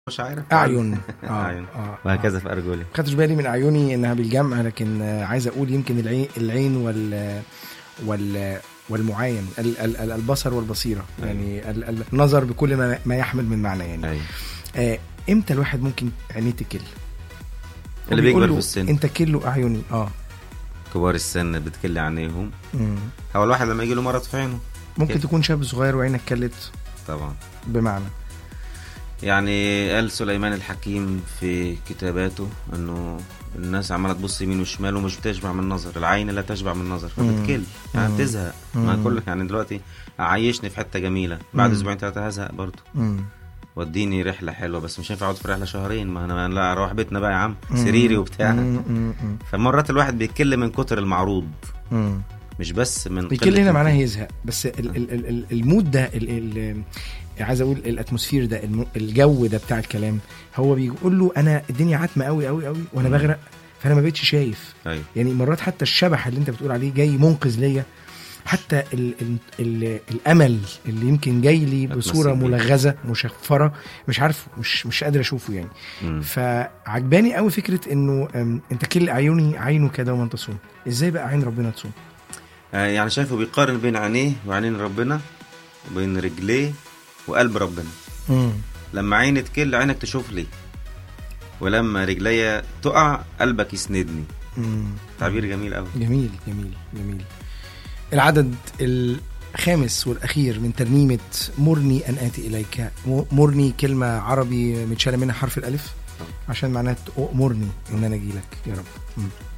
مش عارف اعين أعين. اه وهكذا في ارجلي خدتش بالي من اعيني انها بالجمع لكن آه، عايز اقول يمكن العين العين وال وال والمعاين ال- ال- ال- البصر والبصيره أيوة. يعني ال- ال- النظر بكل ما, ما يحمل من معنى يعني ايوه آه امتى الواحد ممكن عينيه تكل اللي وبيقول بيكبر له في السن انت كله اعيني اه كبار السن بتكل عينيهم مم. هو الواحد لما يجي له مرض في عينه ممكن كده. تكون شاب صغير وعينك كلت طبعا بمعنى يعني قال سليمان الحكيم في كتاباته انه الناس عماله تبص يمين وشمال ومش بتشبع من النظر العين لا تشبع من النظر فبتكل يعني مم. بتزهق ما مم. كل يعني دلوقتي عايشني في حته جميله بعد مم. اسبوعين ثلاثه هزهق برضه مم. وديني رحله حلوه بس مش هينفع اقعد في رحله شهرين ما انا لا اروح بيتنا بقى يا عم سريري وبتاع مم. مم. مم. فمرات الواحد بيتكل من كتر المعروض مم. مش بس من بيكل قلة هنا معناه الإنتاج. يزهق بس ال ال ال ال المود ده ال ال عايز اقول الاتموسفير ده الم- الجو ده بتاع الكلام هو بيقول له انا الدنيا عتمه قوي قوي قوي وانا مم. بغرق فانا ما بقتش شايف ايوه يعني مرات حتى الشبح اللي انت بتقول عليه جاي منقذ ليا حتى ال ال ال الامل اللي يمكن جاي لي بصوره أتمسك بيه. ملغزه مشفره مش عارف مش مش قادر اشوفه يعني مم. فعجباني قوي فكره انه أم، انت كل عيوني عينه كده وما تصوم ازاي بقى عين ربنا تصوم آه، يعني شايفه بيقارن بين عينيه وعينين ربنا وبين رجليه وقلب ربنا امم لما عيني تكل عينك تشوف لي ولما رجليا تقع قلبك يسندني امم تعبير جميل قوي جميل جميل جميل العدد الخامس والأخير من ترنيمة مرني أن آتي إليك م- مرني كلمة عربي متشالة منها حرف الألف عشان معناها تأمرني إن أنا أجي لك يا رب مم.